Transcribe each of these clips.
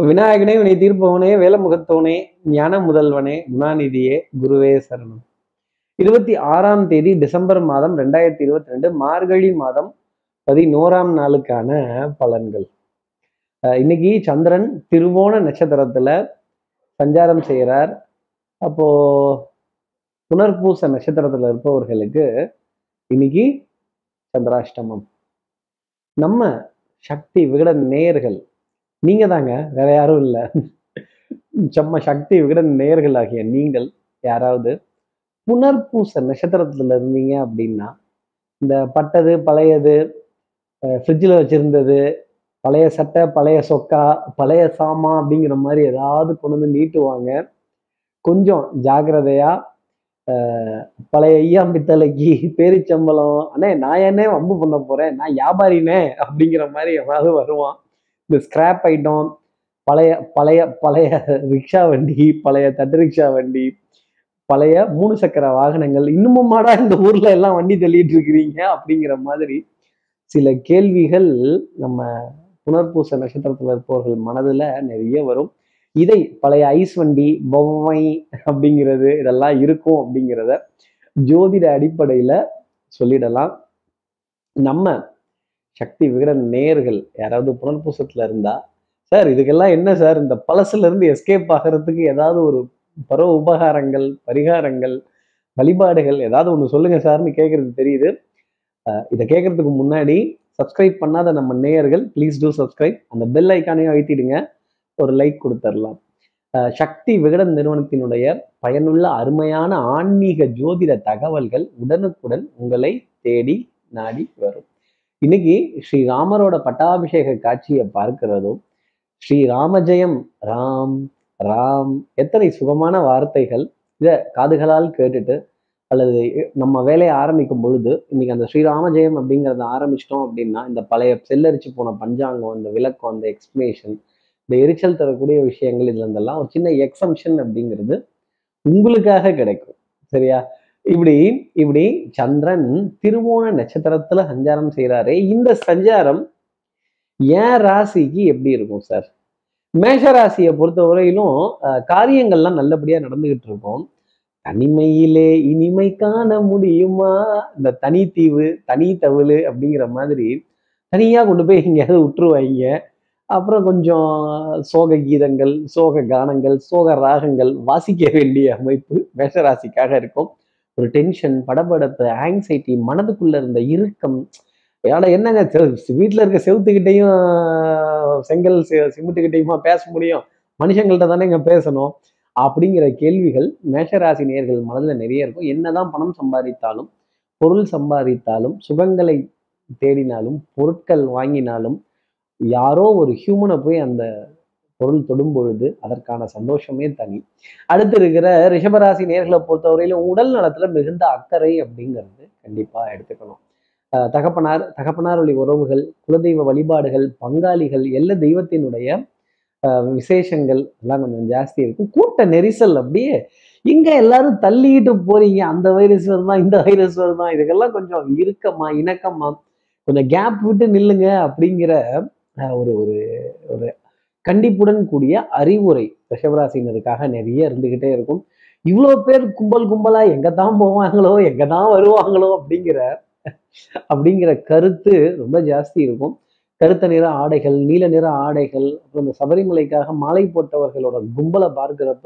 விநாயகனே வினை தீர்ப்பவனே வேலமுகத்தவனே ஞான முதல்வனே குணாநிதியே குருவே சரணம் இருபத்தி ஆறாம் தேதி டிசம்பர் மாதம் ரெண்டாயிரத்தி இருபத்தி ரெண்டு மார்கழி மாதம் பதினோராம் நாளுக்கான பலன்கள் அஹ் இன்னைக்கு சந்திரன் திருவோண நட்சத்திரத்துல சஞ்சாரம் செய்கிறார் அப்போ புனர்பூச நட்சத்திரத்துல இருப்பவர்களுக்கு இன்னைக்கு சந்திராஷ்டமம் நம்ம சக்தி விகட நேயர்கள் நீங்க தாங்க வேற யாரும் இல்லை செம்ம சக்தி விகட நேயர்கள் ஆகிய நீங்கள் யாராவது புனர்பூச நட்சத்திரத்துல இருந்தீங்க அப்படின்னா இந்த பட்டது பழையது ஃப்ரிட்ஜில் வச்சிருந்தது பழைய சட்டை பழைய சொக்கா பழைய சாமா அப்படிங்கிற மாதிரி ஏதாவது கொண்டு வந்து நீட்டுவாங்க கொஞ்சம் ஜாக்கிரதையா அஹ், பழைய ஐயாம்பித்தலைக்கு பேரிச்சம்பளம் அண்ணே நான் என்னே வம்பு பண்ண போறேன் நான் வியாபாரினே அப்படிங்கிற மாதிரி எவனாவது வருவான் இந்த ஸ்கிராப் ஐட்டம் பழைய பழைய பழைய ரிக்ஷா வண்டி பழைய தட்டு ரிக்ஷா வண்டி பழைய மூணு சக்கர வாகனங்கள் இன்னுமுமாடா இந்த ஊர்ல எல்லாம் வண்டி தள்ளிட்டு இருக்கிறீங்க அப்படிங்கிற மாதிரி சில கேள்விகள் நம்ம புனர்பூச நட்சத்திரத்துல இருப்பவர்கள் மனதுல நிறைய வரும் இதை பழைய ஐஸ் வண்டி பொம்மை அப்படிங்கிறது இதெல்லாம் இருக்கும் அப்படிங்கிறத ஜோதிட அடிப்படையில சொல்லிடலாம் நம்ம சக்தி விகட நேர்கள் யாராவது புனர்பூசத்துல இருந்தா சார் இதுக்கெல்லாம் என்ன சார் இந்த பழசுல இருந்து எஸ்கேப் ஆகிறதுக்கு ஏதாவது ஒரு பரவ உபகாரங்கள் பரிகாரங்கள் வழிபாடுகள் ஏதாவது ஒன்று சொல்லுங்க சார்னு கேட்கறது தெரியுது அஹ் இதை கேட்கறதுக்கு முன்னாடி சப்ஸ்கிரைப் பண்ணாத நம்ம நேயர்கள் ப்ளீஸ் டூ சப்ஸ்கிரைப் அந்த பெல் ஐக்கானையும் அழுத்திடுங்க ஒரு லைக் கொடுத்துடலாம் அஹ் சக்தி விகடன் நிறுவனத்தினுடைய பயனுள்ள அருமையான ஆன்மீக ஜோதிட தகவல்கள் உடனுக்குடன் உங்களை தேடி நாடி வரும் இன்னைக்கு ஸ்ரீராமரோட பட்டாபிஷேக காட்சியை பார்க்கிறதும் ஸ்ரீ ராமஜெயம் ராம் ராம் எத்தனை சுகமான வார்த்தைகள் இதை காதுகளால் கேட்டுட்டு அல்லது நம்ம வேலையை ஆரம்பிக்கும் பொழுது இன்னைக்கு அந்த ஸ்ரீராம ஜெயம் அப்படிங்கிறத ஆரம்பிச்சிட்டோம் அப்படின்னா இந்த பழைய செல்லரிச்சு போன பஞ்சாங்கம் இந்த விளக்கம் அந்த எக்ஸ்பிளேஷன் இந்த எரிச்சல் தரக்கூடிய விஷயங்கள் இதுல இருந்தெல்லாம் ஒரு சின்ன எக்ஸம்ஷன் அப்படிங்கிறது உங்களுக்காக கிடைக்கும் சரியா இப்படி இப்படி சந்திரன் திருவோண நட்சத்திரத்துல சஞ்சாரம் செய்கிறாரே இந்த சஞ்சாரம் ஏன் ராசிக்கு எப்படி இருக்கும் சார் மேஷ ராசியை பொறுத்த வரையிலும் அஹ், காரியங்கள்லாம் நல்லபடியா நடந்துகிட்டு இருக்கும் தனிமையிலே இனிமை காண முடியுமா இந்த தனித்தீவு தனி தவிழு அப்படிங்கிற மாதிரி தனியா கொண்டு போய் எங்கேயாவது விட்டுருவாங்க அப்புறம் கொஞ்சம் சோக கீதங்கள் சோக கானங்கள் சோக ராகங்கள் வாசிக்க வேண்டிய அமைப்பு மேஷராசிக்காக இருக்கும் ஒரு டென்ஷன் படபடப்பு ஆங்ஸைட்டி மனதுக்குள்ள இருந்த இறுக்கம் ஏன்னா என்னங்க செ- வீட்ல இருக்க செவுத்துக்கிட்டையும் செங்கல் செ- சிமெண்ட்டுக்கிட்டையுமா பேச முடியும் மனுஷங்கள்ட்ட தானே இங்க பேசணும் அப்படிங்கிற கேள்விகள் மேஷராசி நேயர்கள் மனதில் நிறைய இருக்கும் என்னதான் பணம் சம்பாதித்தாலும் பொருள் சம்பாதித்தாலும் சுகங்களை தேடினாலும் பொருட்கள் வாங்கினாலும் யாரோ ஒரு ஹியூமனை போய் அந்த பொருள் தொடும் பொழுது அதற்கான சந்தோஷமே தனி அடுத்து இருக்கிற ரிஷபராசி நேர்களை பொறுத்தவரையிலும் உடல் நலத்துல மிகுந்த அக்கறை அப்படிங்கிறது கண்டிப்பா எடுத்துக்கணும் அஹ் தகப்பனார் தகப்பனார் வழி உறவுகள் குலதெய்வ வழிபாடுகள் பங்காளிகள் எல்லா தெய்வத்தினுடைய அஹ், விசேஷங்கள் எல்லாம் கொஞ்சம் ஜாஸ்தி இருக்கும் கூட்ட நெரிசல் அப்படியே இங்க எல்லாரும் தள்ளிக்கிட்டு போறீங்க அந்த வைரஸ் வருதான் இந்த வைரஸ் வருதான் இதுக்கெல்லாம் கொஞ்சம் இறுக்கமா இணக்கமா கொஞ்சம் கேப் விட்டு நில்லுங்க அப்படிங்கிற அஹ், ஒரு ஒரு ஒரு கண்டிப்புடன் கூடிய அறிவுரை ரிஷபராசினருக்காக நிறைய இருந்துகிட்டே இருக்கும் இவ்வளோ பேர் கும்பல் கும்பலா எங்க தான் போவாங்களோ எங்க தான் வருவாங்களோ அப்படிங்கிற அப்படிங்கிற கருத்து ரொம்ப ஜாஸ்தி இருக்கும் கருத்த நிற ஆடைகள் நீல நிற ஆடைகள் அப்புறம் இந்த சபரிமலைக்காக மாலை போட்டவர்களோட கும்பலை பார்க்கிறப்ப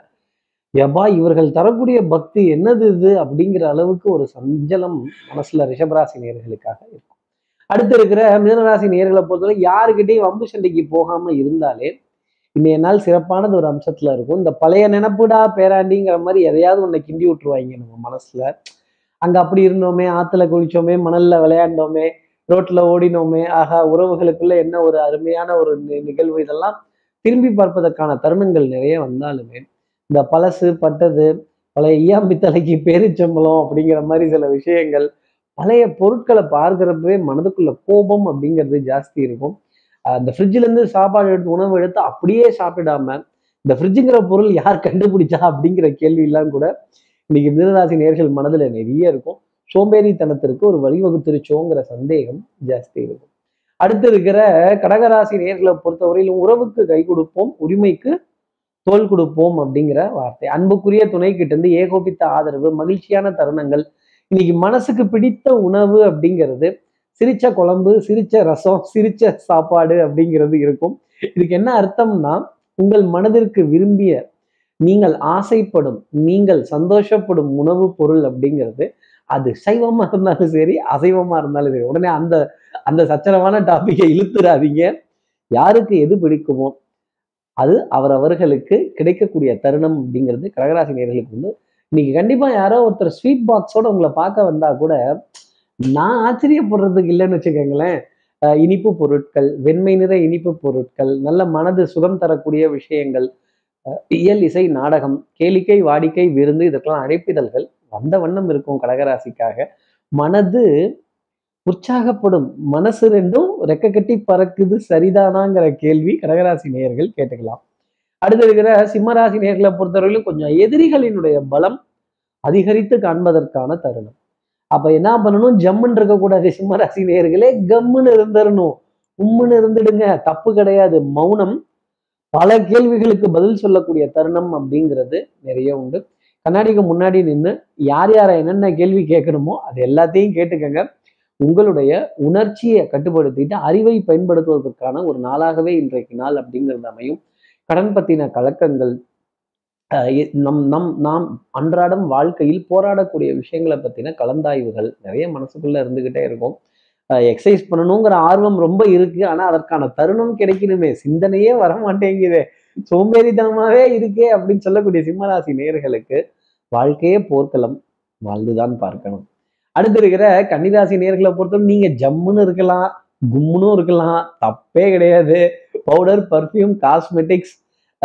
யபா இவர்கள் தரக்கூடிய பக்தி என்னது இது அப்படிங்கிற அளவுக்கு ஒரு சஞ்சலம் மனசுல ரிஷபராசி நேர்களுக்காக இருக்கும் அடுத்து இருக்கிற மிதனராசி நேர்களை பொறுத்தவரை யாருக்கிட்டையும் வம்பு சண்டைக்கு போகாம இருந்தாலே இன்றைய நாள் சிறப்பானது ஒரு அம்சத்துல இருக்கும் இந்த பழைய நினப்புடா பேராண்டிங்கிற மாதிரி எதையாவது ஒன்றை கிண்டி விட்டுருவாங்க நம்ம மனசுல அங்க அப்படி இருந்தோமே ஆத்துல குளிச்சோமே மணல்ல விளையாண்டோமே ரோட்ல ஓடினோமே ஆகா உறவுகளுக்குள்ள என்ன ஒரு அருமையான ஒரு நி- நிகழ்வு இதெல்லாம் திரும்பி பார்ப்பதற்கான தருணங்கள் நிறைய வந்தாலுமே இந்த பழசு பட்டது பழைய ஈயாம்பித்தலைக்கு பேரிச்சம்பளம் அப்படிங்கிற மாதிரி சில விஷயங்கள் பழைய பொருட்களை பார்க்கிறப்பவே மனதுக்குள்ள கோபம் அப்படிங்கிறது ஜாஸ்தி இருக்கும் அஹ் இந்த ஃப்ரிட்ஜ்ல இருந்து சாப்பாடு எடுத்து உணவு எடுத்து அப்படியே சாப்பிடாம இந்த ஃப்ரிட்ஜுங்கிற பொருள் யார் கண்டுபிடிச்சா அப்படிங்கிற கேள்வி எல்லாம் கூட இன்னைக்கு மிதனராசி நேர்கள் மனதுல நிறைய இருக்கும் சோம்பேறித்தனத்திற்கு ஒரு வழிவகுத்துருச்சோங்கிற சந்தேகம் ஜாஸ்தி இருக்கும் அடுத்து இருக்கிற கடகராசி நேர்களை பொறுத்தவரையிலும் உறவுக்கு கை கொடுப்போம் உரிமைக்கு தோல் கொடுப்போம் அப்படிங்கிற வார்த்தை அன்புக்குரிய துணை கிட்ட இருந்து ஏகோபித்த ஆதரவு மகிழ்ச்சியான தருணங்கள் இன்னைக்கு மனசுக்கு பிடித்த உணவு அப்படிங்கிறது சிரிச்ச குழம்பு சிரிச்ச ரசம் சிரிச்ச சாப்பாடு அப்படிங்கிறது இருக்கும் இதுக்கு என்ன அர்த்தம்னா உங்கள் மனதிற்கு விரும்பிய நீங்கள் ஆசைப்படும் நீங்கள் சந்தோஷப்படும் உணவு பொருள் அப்படிங்கிறது அது சைவமா இருந்தாலும் சரி அசைவமா இருந்தாலும் சரி உடனே அந்த அந்த சச்சரவான டாபிக்கை இழுத்துறாதீங்க யாருக்கு எது பிடிக்குமோ அது அவரவர்களுக்கு கிடைக்கக்கூடிய தருணம் அப்படிங்கிறது கடகராசி நேர்களுக்கு வந்து இன்னைக்கு கண்டிப்பா யாரோ ஒருத்தர் ஸ்வீட் பாக்ஸோட உங்களை பார்க்க வந்தா கூட நான் ஆச்சரியப்படுறதுக்கு இல்லைன்னு வச்சுக்கோங்களேன் அஹ் இனிப்பு பொருட்கள் வெண்மை நிற இனிப்பு பொருட்கள் நல்ல மனது சுகம் தரக்கூடிய விஷயங்கள் அஹ் இயல் இசை நாடகம் கேளிக்கை வாடிக்கை விருந்து இதற்கெல்லாம் அழைப்பிதழ்கள் வந்த வண்ணம் இருக்கும் கடகராசிக்காக மனது உற்சாகப்படும் மனசு ரெண்டும் ரெக்க கட்டி பறக்குது சரிதானாங்கிற கேள்வி கடகராசி நேயர்கள் கேட்டுக்கலாம் அடுத்து இருக்கிற சிம்மராசி நேர்களை பொறுத்தவரையிலும் கொஞ்சம் எதிரிகளினுடைய பலம் அதிகரித்து காண்பதற்கான தருணம் அப்ப என்ன பண்ணணும் ஜம்முன்னு இருக்கக்கூடாது சிம்மராசி நேர்களே கம்முன்னு இருந்துடணும் உம்முன்னு இருந்துடுங்க தப்பு கிடையாது மௌனம் பல கேள்விகளுக்கு பதில் சொல்லக்கூடிய தருணம் அப்படிங்கிறது நிறைய உண்டு கண்ணாடிக்கு முன்னாடி நின்று யார் யாரை என்னென்ன கேள்வி கேட்கணுமோ அது எல்லாத்தையும் கேட்டுக்கங்க உங்களுடைய உணர்ச்சியை கட்டுப்படுத்திட்டு அறிவை பயன்படுத்துவதற்கான ஒரு நாளாகவே இன்றைக்கு நாள் அப்படிங்கிறது அமையும் கடன் பத்தின கலக்கங்கள் அஹ் இ- நம் நம் நாம் அன்றாடம் வாழ்க்கையில் போராடக்கூடிய விஷயங்களை பத்தின கலந்தாய்வுகள் நிறைய மனசுக்குள்ள இருந்துகிட்டே இருக்கும் எக்ஸசைஸ் பண்ணணுங்கிற ஆர்வம் ரொம்ப இருக்கு ஆனா அதற்கான தருணம் கிடைக்கணுமே சிந்தனையே வர மாட்டேங்குதே சோம்பேறித்தனமாவே இருக்கே அப்படின்னு சொல்லக்கூடிய சிம்மராசி நேயர்களுக்கு வாழ்க்கையே போர்க்களம் வாழ்ந்துதான் பார்க்கணும் அடுத்து இருக்கிற கன்னிராசி நேர்களை பொறுத்தவரை நீங்க ஜம்முன்னு இருக்கலாம் கும்முன்னு இருக்கலாம் தப்பே கிடையாது பவுடர் பர்ஃப்யூம் காஸ்மெட்டிக்ஸ்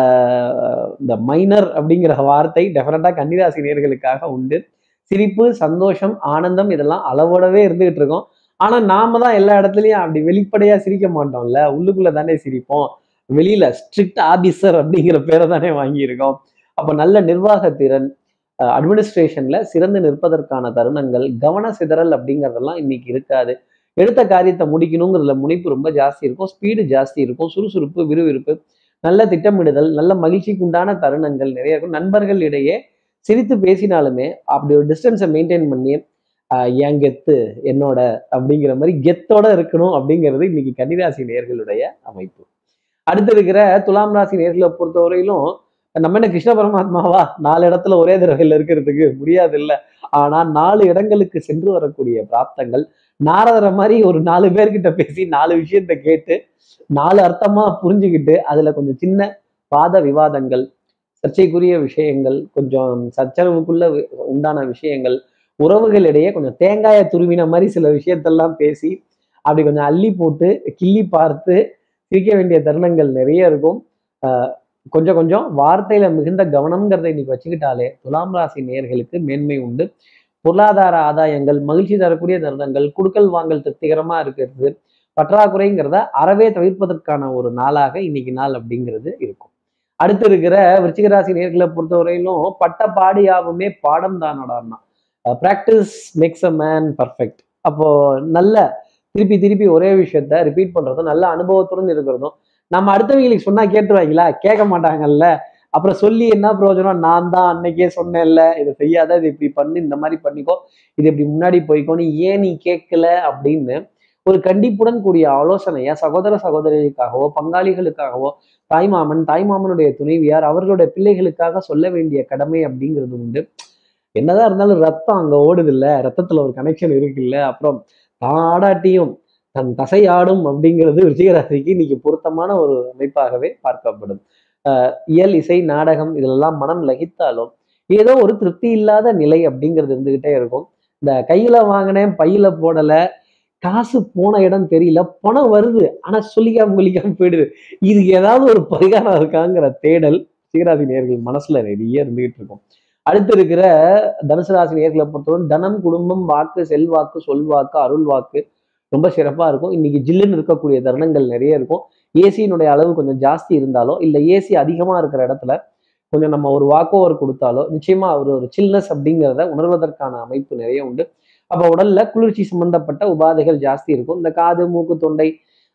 இந்த மைனர் அப்படிங்கிற வார்த்தை டெஃபினட்டா கன்னிராசி நேர்களுக்காக உண்டு சிரிப்பு சந்தோஷம் ஆனந்தம் இதெல்லாம் அளவோடவே இருந்துகிட்டு இருக்கோம் ஆனா நாம தான் எல்லா இடத்துலயும் அப்படி வெளிப்படையா சிரிக்க மாட்டோம்ல உள்ளுக்குள்ள தானே சிரிப்போம் வெளியில ஸ்ட்ரிக்ட் ஆபீசர் அப்படிங்கிற பேரை தானே வாங்கியிருக்கோம் அப்ப நல்ல நிர்வாகத்திறன் அட்மினிஸ்ட்ரேஷன்ல சிறந்து நிற்பதற்கான தருணங்கள் கவன சிதறல் அப்படிங்கிறதெல்லாம் இன்னைக்கு இருக்காது எடுத்த காரியத்தை முடிக்கணுங்கிறதுல முனைப்பு ரொம்ப ஜாஸ்தி இருக்கும் ஸ்பீடு ஜாஸ்தி இருக்கும் சுறுசுறுப்பு விறுவிறுப்பு நல்ல திட்டமிடுதல் நல்ல மகிழ்ச்சிக்கு உண்டான தருணங்கள் நிறைய இருக்கும் நண்பர்கள் இடையே சிரித்து பேசினாலுமே அப்படி ஒரு டிஸ்டன்ஸை மெயின்டைன் பண்ணி ஆஹ் என் கெத்து என்னோட அப்படிங்கிற மாதிரி கெத்தோட இருக்கணும் அப்படிங்கிறது இன்னைக்கு கன்னிராசி நேர்களுடைய அமைப்பு அடுத்து இருக்கிற துலாம் ராசி நேர்களை பொறுத்தவரையிலும் நம்ம என்ன கிருஷ்ண பரமாத்மாவா நாலு இடத்துல ஒரே தடவையில் இருக்கிறதுக்கு முடியாது இல்ல ஆனா நாலு இடங்களுக்கு சென்று வரக்கூடிய பிராப்தங்கள் நாரதரை மாதிரி ஒரு நாலு பேர்கிட்ட பேசி நாலு விஷயத்த கேட்டு நாலு அர்த்தமா புரிஞ்சுக்கிட்டு அதுல கொஞ்சம் சின்ன வாத விவாதங்கள் சர்ச்சைக்குரிய விஷயங்கள் கொஞ்சம் சச்சரவுக்குள்ள வி- உண்டான விஷயங்கள் உறவுகளிடையே கொஞ்சம் தேங்காயை துருவின மாதிரி சில விஷயத்தெல்லாம் பேசி அப்படி கொஞ்சம் அள்ளி போட்டு கிள்ளி பார்த்து சிரிக்க வேண்டிய தருணங்கள் நிறைய இருக்கும் ஆஹ் கொஞ்சம் கொஞ்சம் வார்த்தையில மிகுந்த கவனம்ங்கிறத இன்னைக்கு வச்சுக்கிட்டாலே துலாம் ராசி நேயர்களுக்கு மேன்மை உண்டு பொருளாதார ஆதாயங்கள் மகிழ்ச்சி தரக்கூடிய தருணங்கள் குடுக்கல் வாங்கல் திருப்திகரமா இருக்கிறது பற்றாக்குறைங்கிறத அறவே தவிர்ப்பதற்கான ஒரு நாளாக இன்னைக்கு நாள் அப்படிங்கிறது இருக்கும் அடுத்து இருக்கிற விருச்சிக ராசி நேர்களை பொறுத்தவரையிலும் பட்ட பாடியாவுமே பாடம் தானடான்னா practice makes a man perfect அப்போ நல்ல திருப்பி திருப்பி ஒரே விஷயத்த ரிப்பீட் பண்றதும் நல்ல அனுபவத்துடன் இருக்கிறதும் நம்ம அடுத்தவங்களுக்கு சொன்னா கேட்டுருவாங்களா கேட்க மாட்டாங்கல்ல அப்புறம் சொல்லி என்ன பிரயோஜனம் நான் தான் அன்னைக்கே சொன்னேன்ல இதை செய்யாத இது இப்படி பண்ணு இந்த மாதிரி பண்ணிக்கோ இது இப்படி முன்னாடி போய்க்கோன்னு ஏன் நீ கேட்கல அப்படின்னு ஒரு கண்டிப்புடன் கூடிய ஆலோசனைய சகோதர சகோதரிகளுக்காகவோ பங்காளிகளுக்காகவோ தாய்மாமன் தாய்மாமனுடைய துணைவியார் அவர்களுடைய பிள்ளைகளுக்காக சொல்ல வேண்டிய கடமை அப்படிங்கிறது உண்டு என்னதான் இருந்தாலும் ரத்தம் அங்க ஓடுது இல்ல ரத்தத்துல ஒரு கனெக்ஷன் இருக்குல்ல அப்புறம் தான் ஆடாட்டியும் தன் தசை ஆடும் அப்படிங்கிறது விஜயராசிக்கு இன்னைக்கு பொருத்தமான ஒரு அமைப்பாகவே பார்க்கப்படும் ஆஹ் இயல் இசை நாடகம் இதிலெல்லாம் மனம் லகித்தாலும் ஏதோ ஒரு திருப்தி இல்லாத நிலை அப்படிங்கிறது இருந்துகிட்டே இருக்கும் இந்த கையில வாங்கினேன் பையில போடல காசு போன இடம் தெரியல பணம் வருது ஆனா சொல்லிக்காம கொல்லிக்காம போயிடுது இதுக்கு ஏதாவது ஒரு பரிகாரம் இருக்காங்கிற தேடல் சீராசி நேர்கள் மனசுல நிறைய இருந்துகிட்டு இருக்கும் அடுத்து இருக்கிற தனுசு ராசி நேர்களை பொறுத்தவரை தனம் குடும்பம் வாக்கு செல்வாக்கு சொல்வாக்கு அருள் வாக்கு ரொம்ப சிறப்பா இருக்கும் இன்னைக்கு ஜில்லுன்னு இருக்கக்கூடிய தருணங்கள் நிறைய இருக்கும் ஏசியினுடைய அளவு கொஞ்சம் ஜாஸ்தி இருந்தாலோ இல்லை ஏசி அதிகமா இருக்கிற இடத்துல கொஞ்சம் நம்ம ஒரு வாக் ஓவர் கொடுத்தாலோ நிச்சயமா ஒரு ஒரு சில்னஸ் அப்படிங்கிறத உணர்வதற்கான அமைப்பு நிறைய உண்டு அப்போ உடல்ல குளிர்ச்சி சம்பந்தப்பட்ட உபாதைகள் ஜாஸ்தி இருக்கும் இந்த காது மூக்கு தொண்டை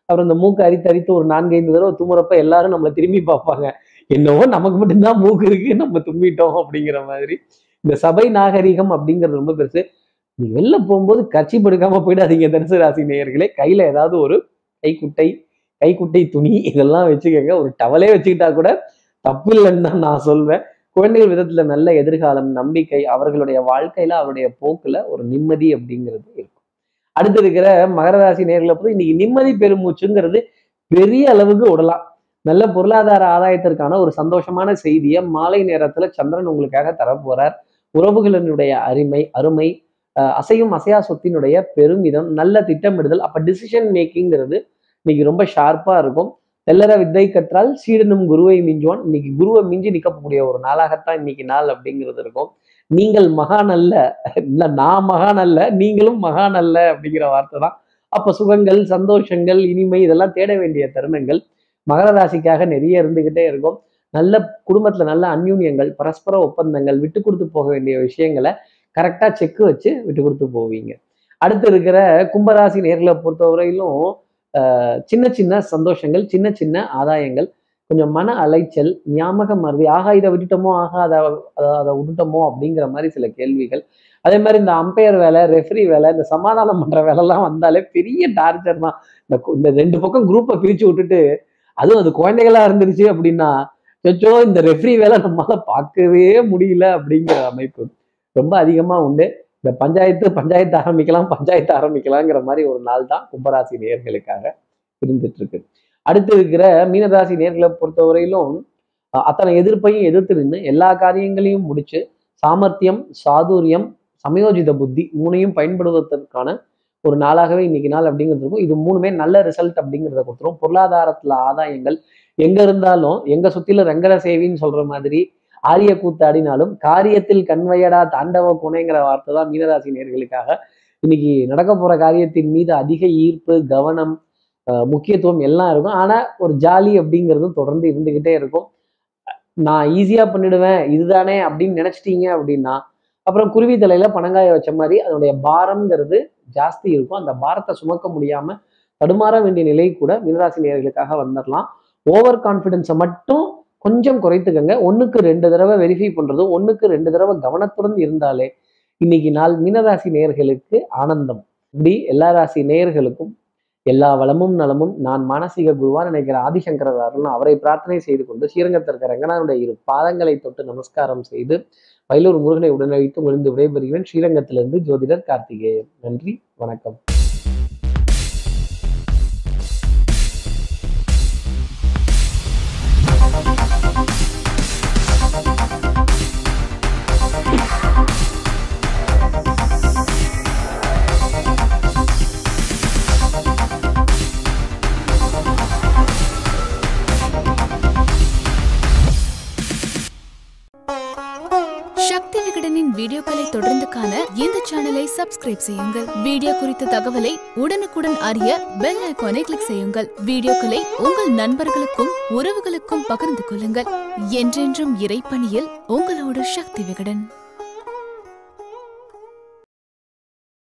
அப்புறம் இந்த மூக்கு அரித்து அரித்து ஒரு நான்கு ஐந்து தடவை தும்முறப்ப எல்லாரும் நம்மளை திரும்பி பார்ப்பாங்க என்னவோ நமக்கு மட்டும்தான் மூக்கு இருக்கு நம்ம தும்மிட்டோம் அப்படிங்கிற மாதிரி இந்த சபை நாகரிகம் அப்படிங்கிறது ரொம்ப பெருசு நீங்க வெளில போகும்போது கட்சி படுக்காம போயிடாதீங்க தனுசு ராசி நேயர்களே கையில ஏதாவது ஒரு கைக்குட்டை கைக்குட்டை துணி இதெல்லாம் வச்சுக்கோங்க ஒரு டவலே வச்சுக்கிட்டா கூட தப்பு இல்லைன்னு தான் நான் சொல்வேன் குழந்தைகள் விதத்துல நல்ல எதிர்காலம் நம்பிக்கை அவர்களுடைய வாழ்க்கையில அவருடைய போக்குல ஒரு நிம்மதி அப்படிங்கிறது இருக்கும் அடுத்து இருக்கிற மகர ராசி நேர்களை பொறுத்து இன்னைக்கு நிம்மதி பெருமூச்சுங்கிறது பெரிய அளவுக்கு விடலாம் நல்ல பொருளாதார ஆதாயத்திற்கான ஒரு சந்தோஷமான செய்தியை மாலை நேரத்துல சந்திரன் உங்களுக்காக தரப்போறார் உறவுகளினுடைய அருமை அருமை அஹ் அசையும் அசையா சொத்தினுடைய பெருமிதம் நல்ல திட்டமிடுதல் அப்ப டிசிஷன் மேக்கிங்கிறது இன்னைக்கு ரொம்ப ஷார்ப்பா இருக்கும் தெல்லற வித்தை கற்றால் சீடனும் குருவை மிஞ்சுவான் இன்னைக்கு குருவை மிஞ்சி நிற்கக்கூடிய ஒரு நாளாகத்தான் இன்னைக்கு நாள் அப்படிங்கிறது இருக்கும் நீங்கள் மகான் அல்ல இல்ல நான் மகான் அல்ல நீங்களும் மகான் அல்ல அப்படிங்கிற வார்த்தை தான் அப்ப சுகங்கள் சந்தோஷங்கள் இனிமை இதெல்லாம் தேட வேண்டிய தருணங்கள் மகர ராசிக்காக நிறைய இருந்துகிட்டே இருக்கும் நல்ல குடும்பத்துல நல்ல அந்யூன்யங்கள் பரஸ்பர ஒப்பந்தங்கள் விட்டு கொடுத்து போக வேண்டிய விஷயங்களை கரெக்டா செக் வச்சு விட்டு கொடுத்து போவீங்க அடுத்து இருக்கிற கும்பராசி நேர்களை பொறுத்தவரையிலும் ஆஹ், சின்ன சின்ன சந்தோஷங்கள் சின்ன சின்ன ஆதாயங்கள் கொஞ்சம் மன அலைச்சல் ஞாபக மறதி ஆகா இதை விட்டுட்டோமோ ஆகா அதை அதை அதை விட்டுட்டோமோ அப்படிங்கிற மாதிரி சில கேள்விகள் அதே மாதிரி இந்த அம்பையர் வேலை ரெஃப்ரி வேலை இந்த சமாதானம் பண்ற வேலைலாம் வந்தாலே பெரிய டார்ச்சர் தான் இந்த கு- இந்த ரெண்டு பக்கம் குரூப்பை பிரிச்சு விட்டுட்டு அதுவும் அது குழந்தைகளா இருந்துருச்சு அப்படின்னா சொச்சோ இந்த ரெஃப்ரி வேலை நம்மளால பார்க்கவே முடியல அப்படிங்கிற அமைப்பு ரொம்ப அதிகமா உண்டு இந்த பஞ்சாயத்து பஞ்சாயத்து ஆரம்பிக்கலாம் பஞ்சாயத்து ஆரம்பிக்கலாங்கிற மாதிரி ஒரு நாள் தான் கும்பராசி நேர்களுக்காக இருந்துட்டு இருக்கு அடுத்து இருக்கிற மீனராசி நேர்களை பொறுத்தவரையிலும் அஹ், அத்தனை எதிர்ப்பையும் எதிர்த்து நின்று எல்லா காரியங்களையும் முடிச்சு சாமர்த்தியம் சாதுரியம் சமயோஜித புத்தி மூணையும் பயன்படுவதற்கான ஒரு நாளாகவே இன்னைக்கு நாள் அப்படிங்கிறது இருக்கும் இது மூணுமே நல்ல ரிசல்ட் அப்படிங்கிறத கொடுத்துரும் பொருளாதாரத்துல ஆதாயங்கள் எங்க இருந்தாலும் எங்க சுத்தில ரங்கர சேவின்னு சொல்ற மாதிரி ஆரிய கூத்தாடினாலும் காரியத்தில் கண்வையடா தாண்டவ குணைங்கிற வார்த்தை தான் மீனராசி நேர்களுக்காக இன்னைக்கு நடக்க போற காரியத்தின் மீது அதிக ஈர்ப்பு கவனம் அஹ், முக்கியத்துவம் எல்லாம் இருக்கும் ஆனா ஒரு ஜாலி அப்படிங்கிறதும் தொடர்ந்து இருந்துகிட்டே இருக்கும் நான் ஈஸியா பண்ணிடுவேன் இதுதானே அப்படின்னு நினைச்சிட்டீங்க அப்படின்னா அப்புறம் குருவி தலையில பனங்காய வச்ச மாதிரி அதனுடைய பாரம்ங்கிறது ஜாஸ்தி இருக்கும் அந்த பாரத்தை சுமக்க முடியாம தடுமாற வேண்டிய நிலை கூட மீனராசி நேயர்களுக்காக வந்துடலாம் ஓவர் கான்ஃபிடென்ஸை மட்டும் கொஞ்சம் குறைத்துக்கங்க ஒண்ணுக்கு ரெண்டு தடவை வெரிஃபை பண்றதும் ஒண்ணுக்கு ரெண்டு தடவை கவனத்துடன் இருந்தாலே இன்னைக்கு நாள் மீனராசி நேயர்களுக்கு ஆனந்தம் இப்படி எல்லா ராசி நேயர்களுக்கும் எல்லா வளமும் நலமும் நான் மானசீக குருவா நினைக்கிற ஆதிசங்கரர் அருள் அவரை பிரார்த்தனை செய்து கொண்டு ஸ்ரீரங்கத்தில் இருக்கிற ரங்கநாதனுடைய இரு பாதங்களை தொட்டு நமஸ்காரம் செய்து வயலூர் முருகனை உடனே வைத்து முடிந்து விடைபெறுகிறேன் ஸ்ரீரங்கத்திலிருந்து ஜோதிடர் கார்த்திகேயன் நன்றி வணக்கம் சக்தி விகடனின் வீடியோக்களை தொடர்ந்து காண இந்த சேனலை சப்ஸ்கிரைப் செய்யுங்கள் வீடியோ குறித்த தகவலை உடனுக்குடன் அறிய பெல் ஐகானை கிளிக் செய்யுங்கள் வீடியோக்களை உங்கள் நண்பர்களுக்கும் உறவுகளுக்கும் பகிர்ந்து கொள்ளுங்கள் என்றென்றும் இறைப்பணியில் உங்களோட சக்தி விகடன்